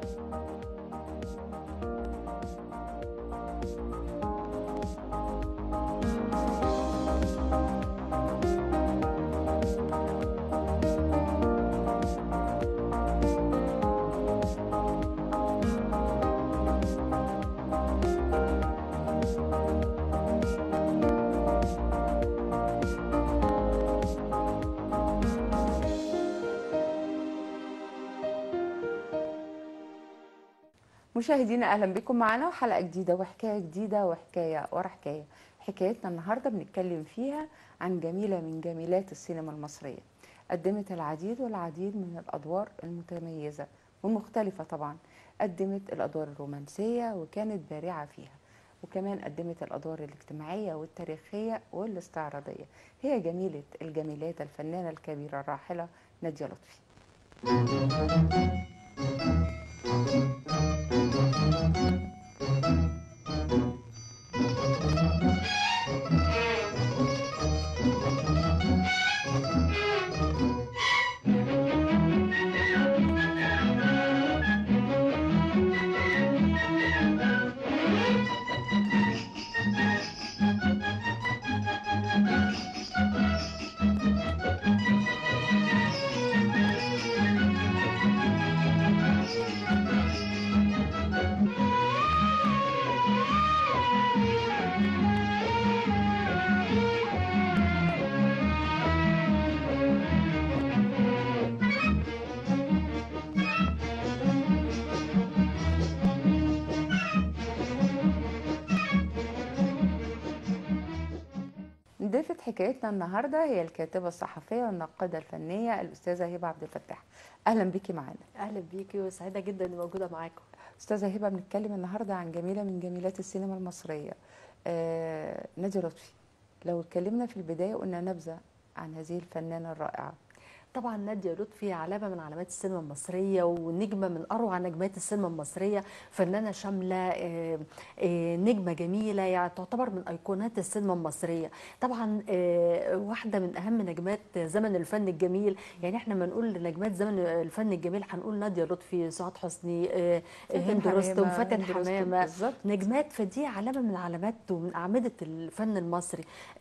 مشاهدينا اهلا بكم معنا وحلقه جديده وحكايه جديده وحكايه ورا حكايه حكايتنا النهارده بنتكلم فيها عن جميله من جميلات السينما المصريه قدمت العديد والعديد من الادوار المتميزه والمختلفه طبعا قدمت الادوار الرومانسيه وكانت بارعه فيها وكمان قدمت الادوار الاجتماعيه والتاريخيه والاستعراضيه هي جميله الجميلات الفنانه الكبيره الراحله ناديه لطفي ضيفة حكايتنا النهارده هي الكاتبة الصحفية والناقدة الفنية الأستاذة هبة عبد الفتاح. أهلا بيكي معانا. اهلا بيكي وسعيده جدا اني موجوده معاكم أستاذة هبة بنتكلم النهارده عن جميلة من جميلات السينما المصرية. آه نادية لطفي. لو اتكلمنا في البداية قلنا نبذة عن هذه الفنانة الرائعة. طبعا ناديه لطفي علامه من علامات السينما المصريه ونجمه من اروع نجمات السينما المصريه فنانه شامله آه، آه، نجمه جميله يعني تعتبر من ايقونات السينما المصريه طبعا آه، واحده من اهم نجمات زمن الفن الجميل يعني احنا لما نقول نجمات زمن الفن الجميل هنقول ناديه لطفي سعاد حسني آه، هند رستم فاتن هند رستم، حمامه بالظبط. نجمات فدي علامه من علامات ومن اعمده الفن المصري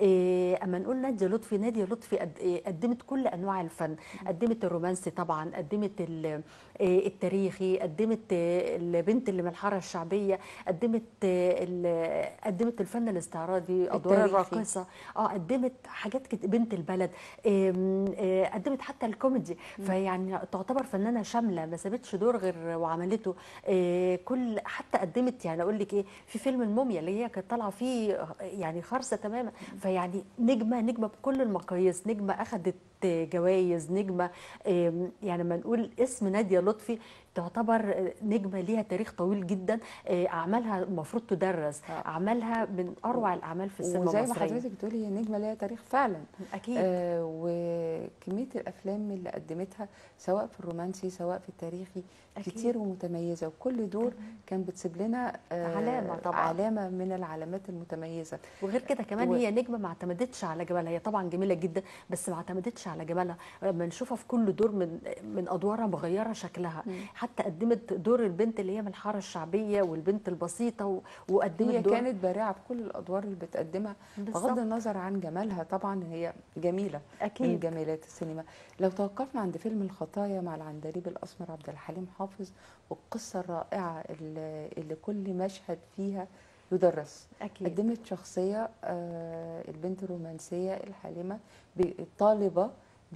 إيه اما نقول ناديه لطفي ناديه لطفي قد إيه قدمت كل انواع الفن قدمت الرومانسي طبعا قدمت ال- إيه التاريخي قدمت إيه البنت اللي من الحاره الشعبيه قدمت إيه ال- قدمت الفن الاستعراضي ادوار التاريخي. الراقصه اه قدمت حاجات كت... بنت البلد إيه إيه قدمت حتى الكوميدي فيعني تعتبر فنانه شامله ما سابتش دور غير وعملته إيه كل حتى قدمت يعني اقول لك ايه في فيلم الموميا اللي هي كانت طالعه فيه يعني خرصه تماما فيعني نجمه نجمه بكل المقاييس نجمه اخذت جوائز نجمه إيه يعني لما نقول اسم ناديه لطفي تعتبر نجمه ليها تاريخ طويل جدا إيه اعمالها المفروض تدرس آه. اعمالها من اروع الاعمال في السينما وزي ما المصريه حضرتك بتقولي هي نجمة ليها تاريخ فعلا. اكيد آه وكمية الأفلام اللي قدمتها سواء في الرومانسي سواء في التاريخي أكيد. كتير ومتميزة وكل دور كان بتسيب لنا آه علامة طبعاً. علامة من العلامات المتميزة وغير كده كمان و- هي نجمه ما اعتمدتش على جمالها هي طبعا جميله جدا بس ما اعتمدتش على جمالها لما نشوفها في كل دور من من ادوارها مغيره شكلها حتى قدمت دور البنت اللي هي من الحاره الشعبيه والبنت البسيطه و- وقدمت هي دور كانت بارعة في كل الأدوار اللي بتقدمها بغض بالظبط. النظر عن جمالها طبعا هي جميلة من اكيد جمالات السينما لو توقفنا عند فيلم الخطايا مع العندليب الأسمر عبد الحليم حافظ والقصة الرائعة اللي, اللي كل مشهد فيها يدرس اكيد قدمت شخصية آه، البنت الرومانسية الحالمة الطالبة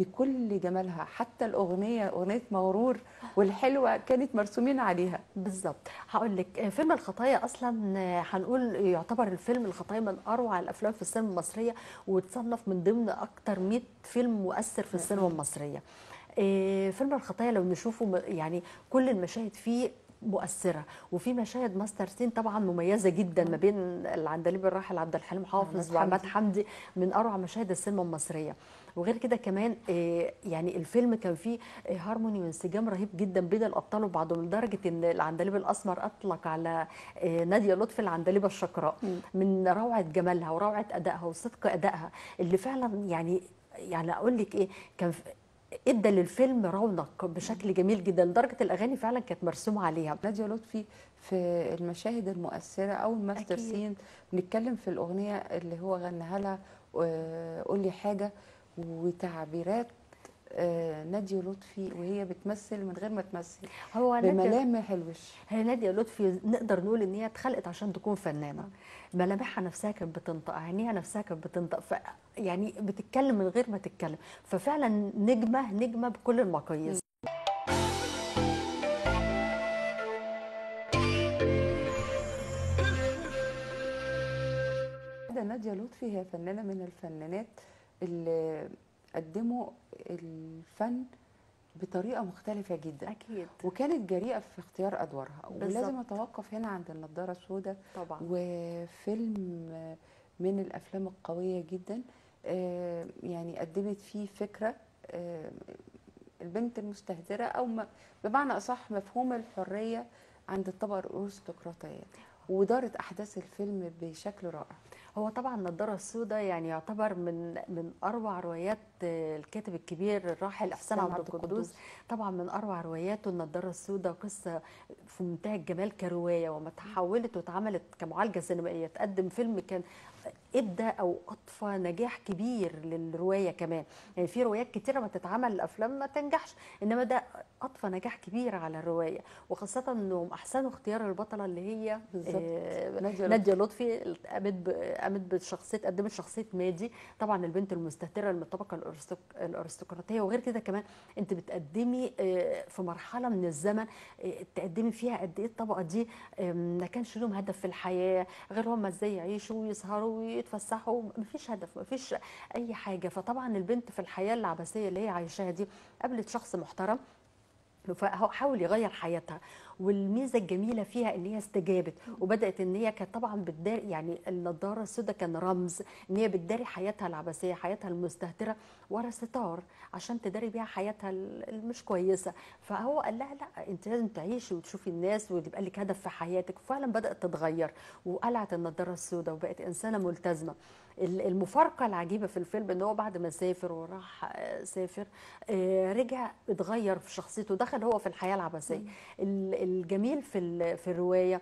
بكل جمالها حتى الأغنية أغنية مغرور والحلوة كانت مرسومين عليها بالظبط هقول لك فيلم الخطايا اصلا هنقول يعتبر الفيلم الخطايا من اروع الافلام في السينما المصريه وتصنف من ضمن اكتر 100 فيلم مؤثر في السينما المصريه إيه، فيلم الخطايا لو نشوفه م- يعني كل المشاهد فيه مؤثره وفي مشاهد ماستر سين طبعا مميزه جدا ما بين العندليب الراحل عبد الحليم حافظ عماد وعماد حمدي. حمدي من اروع مشاهد السينما المصريه وغير كده كمان آه، يعني الفيلم كان فيه آه، هارموني وانسجام رهيب جدا بين الابطال وبعضهم لدرجه ان العندليب الاسمر اطلق على آه، ناديه لطفي العندليبه الشقراء من روعه جمالها وروعه ادائها وصدق ادائها اللي فعلا يعني يعني اقول لك ايه كان في- ادى للفيلم رونق بشكل جميل جدا لدرجه الاغاني فعلا كانت مرسومه عليها نادية لطفي في المشاهد المؤثرة أو الماستر أكيد. سين بنتكلم في الأغنية اللي هو غناها لها آه، قول لي حاجة وتعبيرات آه، نادية لطفي وهي بتمثل من غير ما تمثل هو نادية بملامح الوش هي نادية لطفي نقدر نقول ان هي اتخلقت عشان تكون فنانه ملامحها نفسها كانت بتنطق عينيها نفسها كانت بتنطق ف يعني بتتكلم من غير ما تتكلم ففعلا نجمه نجمه بكل المقاييس ده نادية لطفي هي فنانة من الفنانات اللي قدموا الفن بطريقة مختلفة جدا اكيد وكانت جريئة في اختيار أدوارها ولازم بالظبط. أتوقف هنا عند النضارة السوداء طبعا وفيلم من الافلام القويه جدا آه، يعني قدمت فيه فكره آه، البنت المستهتره او م- بمعنى اصح مفهوم الحريه عند الطبقه الارستقراطيه ودارت احداث الفيلم بشكل رائع هو طبعا النضاره السوداء يعني يعتبر من من اروع روايات آه، الكاتب الكبير الراحل احسان إحسان عبد عبد القدوس القدوس. طبعا من اروع رواياته النضاره السوداء قصه في منتهى الجمال كروايه وما تحولت واتعملت كمعالجه سينمائيه تقدم فيلم كان ادى او اضفى نجاح كبير للروايه كمان يعني في روايات كتيره ما تتعمل الافلام ما تنجحش انما ده اضفى نجاح كبير على الروايه وخاصه انهم احسنوا اختيار البطله اللي هي بالظبط. آه، نادية ناديه لطفي قامت ب- قامت بشخصيه قدمت شخصيه مادي طبعا البنت المستهتره من الطبقه الأرستق- الارستقراطيه وغير كده كمان انت بتقدمي آه، في مرحله من الزمن آه، تقدمي فيها قد ايه الطبقه دي آه، ما كانش لهم هدف في الحياه غير هم ازاي يعيشوا ويسهروا ويتفسحوا مفيش هدف مفيش اي حاجه فطبعا البنت في الحياه العبثيه اللي هي عايشاها دي قابلت شخص محترم فهو حاول يغير حياتها والميزه الجميله فيها ان هي استجابت وبدات ان هي كانت طبعا بتداري يعني النضاره السوداء كان رمز ان هي بتداري حياتها العبثيه حياتها المستهتره ورا ستار عشان تداري بيها حياتها ال- المش كويسه فهو قال لها لا انت لازم تعيشي وتشوفي الناس ويبقى لك هدف في حياتك وفعلا بدات تتغير وقلعت النضاره السوداء وبقت انسانه ملتزمه ال- المفارقه العجيبه في الفيلم ان هو بعد ما سافر وراح آه، سافر آه، رجع اتغير في شخصيته دخل هو في الحياه العبثيه ال- الجميل في ال- في الروايه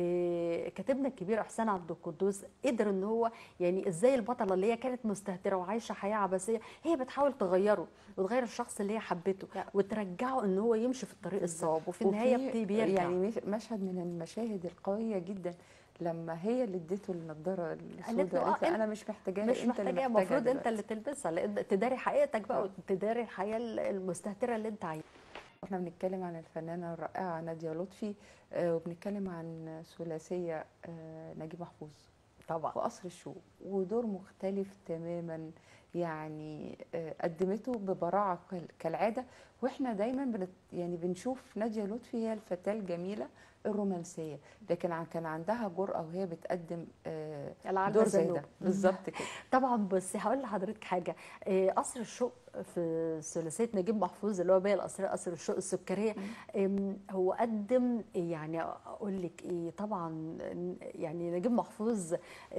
آه، كاتبنا الكبير احسان عبد القدوس قدر ان هو يعني ازاي البطله اللي هي كانت مستهتره وعايشه حياه عبثيه هي بتحاول تغيره وتغير الشخص اللي هي حبته لا. وترجعه ان هو يمشي في الطريق الصواب وفي النهايه وفي بت- بيرجع يعني مش- مشهد من المشاهد القويه جدا لما هي اللي اديته النضاره السوداء له، قالت له آه، انا مش محتاجاها مش انت اللي محتاجه محتاجها المفروض انت دلوقتي. اللي تلبسها لان تداري حقيقتك بقى آه. وتداري الحياه المستهتره اللي انت عايزها احنا بنتكلم عن الفنانة الرائعة نادية لطفي آه، وبنتكلم عن ثلاثية آه، نجيب محفوظ طبعا وقصر الشوق ودور مختلف تماما يعني آه، قدمته ببراعة كال- كالعادة واحنا دايما بنت يعني بنشوف نادية لطفي هي الفتاة الجميلة الرومانسية لكن ع- كان عندها جرأة وهي بتقدم آه، العلبة دور زي زنوب. ده بالظبط كده طبعا بس هقول لحضرتك حاجه آه، قصر الشوق في ثلاثيه نجيب محفوظ اللي هو باقي القصريه قصر الشوق السكريه آم، هو قدم يعني اقول لك ايه طبعا يعني نجيب محفوظ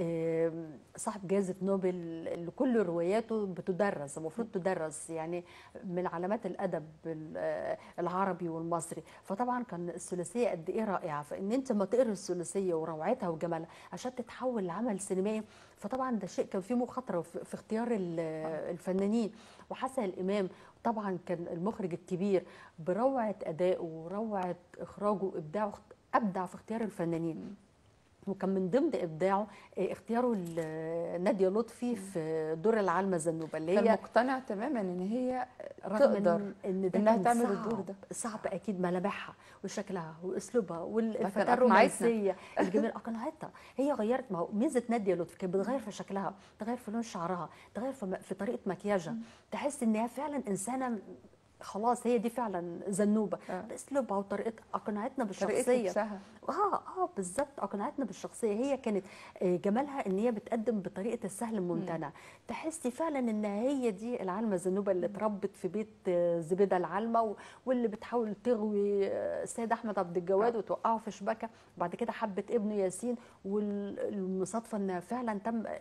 آم، صاحب جائزه نوبل اللي كل رواياته بتدرس المفروض تدرس يعني من علامات الادب ال- آه، العربي والمصري فطبعا كان الثلاثيه قد ايه رائعه فان انت ما تقري الثلاثيه وروعتها وجمالها عشان تتحول لعمل سينمائي فطبعا ده شيء كان فيه مخاطره في في اختيار ال- الفنانين وحسن الامام طبعا كان المخرج الكبير بروعه ادائه وروعه اخراجه وابداعه ابدع في اختيار الفنانين وكان من ضمن ابداعه آه، اختياره ل- ناديه لطفي في دور العالمه زنوبه اللي كان هي مقتنع تماما ان هي رغم تقدر ان, إن ده إنها كان تعمل صعب الدور ده. صعب اكيد ملامحها وشكلها واسلوبها والفتاه أقنعتنا. الرومانسيه الجميل اقنعتها هي غيرت ما هو ميزه ناديه لطفي كانت بتغير في شكلها تغير في لون شعرها تغير في, م- في طريقه مكياجها تحس ان هي فعلا انسانه خلاص هي دي فعلا زنوبه آه. باسلوبها وطريقتها اقنعتنا طريقة بالشخصيه لبسها اه اه بالظبط اقنعتنا بالشخصيه هي كانت آه، جمالها ان هي بتقدم بطريقه السهل الممتنع تحسي فعلا ان هي دي العلمه الذنوبه اللي اتربت في بيت آه، زبيده العلمه و- واللي بتحاول تغوي آه، السيد احمد عبد الجواد آه. وتوقعه في شبكه وبعد كده حبت ابنه ياسين والمصادفه انها فعلا تم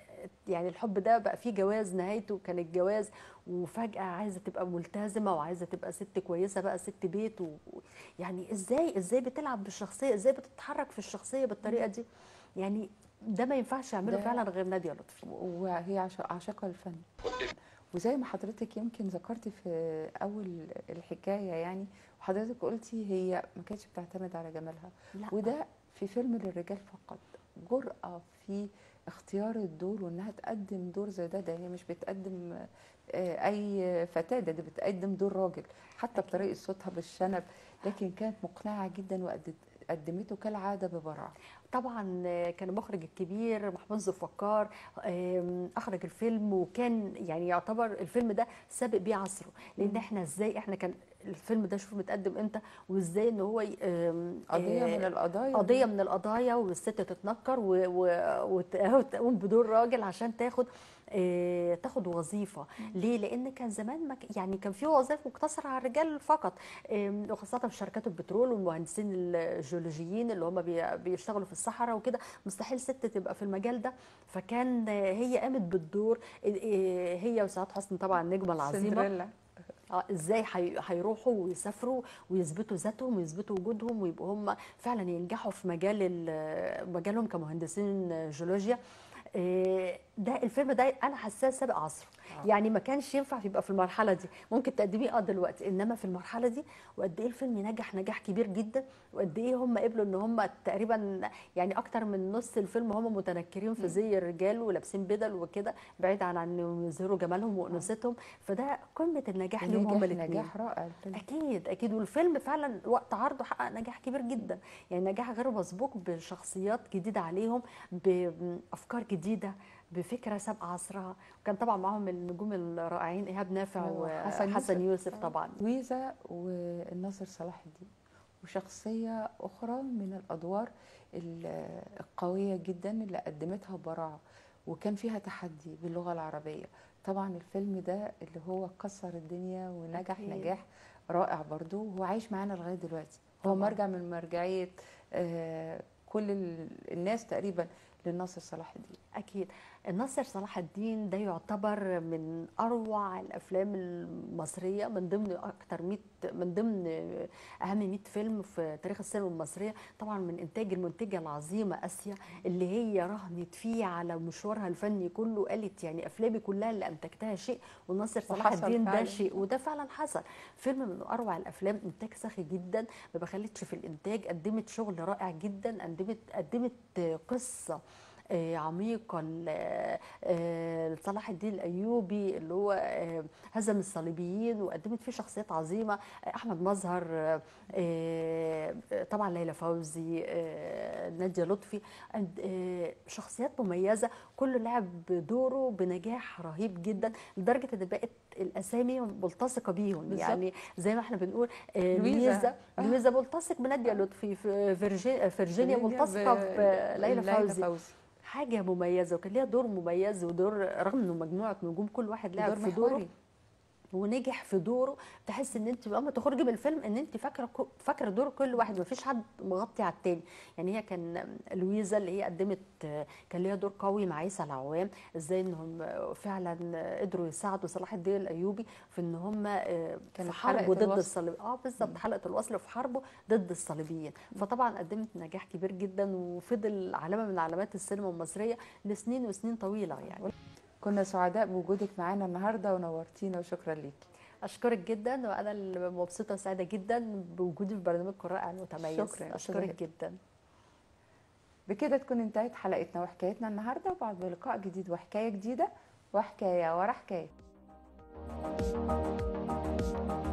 يعني الحب ده بقى فيه جواز نهايته كان الجواز وفجأة عايزة تبقى ملتزمة وعايزة تبقى ست كويسة بقى ست بيت و... و- يعني ازاي ازاي بتلعب بالشخصية ازاي بتتحرك في الشخصية بالطريقة دي يعني ده ما ينفعش يعمله ده- فعلا غير نادية لطفي وهي عش- عاشقة الفن وزي ما حضرتك يمكن ذكرتي في أول الحكاية يعني وحضرتك قلتي هي ما كانتش بتعتمد على جمالها لا وده في فيلم للرجال فقط جرأة في اختيار الدور وانها تقدم دور زي ده ده هي مش بتقدم آه، اي فتاة ده, ده بتقدم دور راجل حتى أكيد. بطريقة صوتها بالشنب لكن كانت مقنعة جدا وقدمته كالعادة ببراعة طبعا كان المخرج الكبير محمود ذوالفقار آم، اخرج الفيلم وكان يعني يعتبر الفيلم ده سابق بيه عصره لان مم. احنا ازاي احنا كان الفيلم ده شوف متقدم امتى وازاي ان هو ي- آم، قضية آه، من القضايا قضيه من القضايا والست تتنكر و- و- وت- وتقوم بدور راجل عشان تاخد آه، تاخد وظيفه ليه لان كان زمان ما ك- يعني كان في وظائف مقتصره على الرجال فقط آم، وخاصه في شركات البترول والمهندسين الجيولوجيين اللي هم بي- بيشتغلوا في الصحراء وكده مستحيل ست تبقى في المجال ده فكان آه، هي قامت بالدور آه، آه، هي وسعاد حسني طبعا النجمه العظيمه سندريلا اه ازاي هي- هيروحوا ويسافروا ويثبتوا ذاتهم ويثبتوا وجودهم ويبقوا هم فعلا ينجحوا في مجال ال- مجالهم كمهندسين جيولوجيا آه، ده الفيلم ده انا حاساه سابق عصره آه. يعني ما كانش ينفع يبقى في المرحله دي ممكن تقدميه اه دلوقتي انما في المرحله دي وقد ايه الفيلم نجح نجاح كبير جدا وقد ايه هم قبلوا ان هم تقريبا يعني اكتر من نص الفيلم هم متنكرين في زي الرجال ولابسين بدل وكده بعيد عن انهم يظهروا جمالهم وانوثتهم فده قمه النجاح ليهم هم نجاح الاثنين نجاح رائع الفيلم اكيد اكيد والفيلم فعلا وقت عرضه حقق نجاح كبير جدا يعني نجاح غير مسبوق بشخصيات جديده عليهم بافكار جديده بفكره سابقه عصرها وكان طبعا معاهم النجوم الرائعين ايهاب نافع وحسن وحسن يوسف. يوسف طبعا ويزا والناصر صلاح الدين وشخصية أخرى من الأدوار ال- القوية جدا اللي قدمتها ببراعة وكان فيها تحدي باللغة العربية طبعا الفيلم ده اللي هو كسر الدنيا ونجح أكيد. نجاح رائع برضو وهو عايش معانا لغاية دلوقتي هو طبعاً. مرجع من مرجعية آه، كل ال- الناس تقريبا للناصر صلاح الدين اكيد الناصر صلاح الدين ده يعتبر من اروع الافلام المصريه من ضمن اكتر 100 من ضمن اهم 100 فيلم في تاريخ السينما المصريه طبعا من انتاج المنتجه العظيمه اسيا اللي هي رهنت فيه على مشوارها الفني كله قالت يعني افلامي كلها اللي انتجتها شيء والناصر صلاح وحصل الدين ده فعلاً. شيء وده فعلا حصل فيلم من اروع الافلام انتاج سخي جدا ما بخلتش في الانتاج قدمت شغل رائع جدا قدمت قدمت قصه آه، عميقة ل- آه، لصلاح الدين الأيوبي اللي هو آه، هزم الصليبيين وقدمت فيه شخصيات عظيمة آه، أحمد مظهر آه، آه، طبعا ليلى فوزي آه، نادية لطفي أند- آه، شخصيات مميزة كل لعب دوره بنجاح رهيب جدا لدرجة إن بقت الأسامي ملتصقة بيهم بالظبط. يعني زي ما احنا بنقول آه، لويزا. لويزا لويزا ملتصق بنادية لطفي في فيرجي- فيرجينيا ملتصقة بليلى فوزي فوزي حاجه مميزه وكان ليها دور مميز ودور رغم انه مجموعه نجوم كل واحد لعب دور في دوره محوري ونجح في دوره تحس ان انت اما تخرجي من الفيلم ان انت فاكره كو- فاكره دور كل واحد مفيش حد مغطي على التاني يعني هي كان لويزا اللي هي قدمت كان ليها دور قوي مع عيسى العوام ازاي انهم فعلا قدروا يساعدوا صلاح الدين الايوبي في ان هم كانت في حربه حلقة ضد الوصل. الصليبيين اه بالظبط حلقه الوصل في حربه ضد الصليبيين فطبعا قدمت نجاح كبير جدا وفضل علامه من علامات السينما المصريه لسنين وسنين طويله يعني كنا سعداء بوجودك معانا النهارده ونورتينا وشكرا ليكي اشكرك جدا وانا اللي مبسوطه وسعيده جدا بوجودي في برنامجكم الرائع المتميز شكراً، أستاذة اشكرك هبة. جدا بكده تكون انتهت حلقتنا وحكايتنا النهارده وبعد بلقاء جديد وحكايه جديده وحكايه ورا حكايه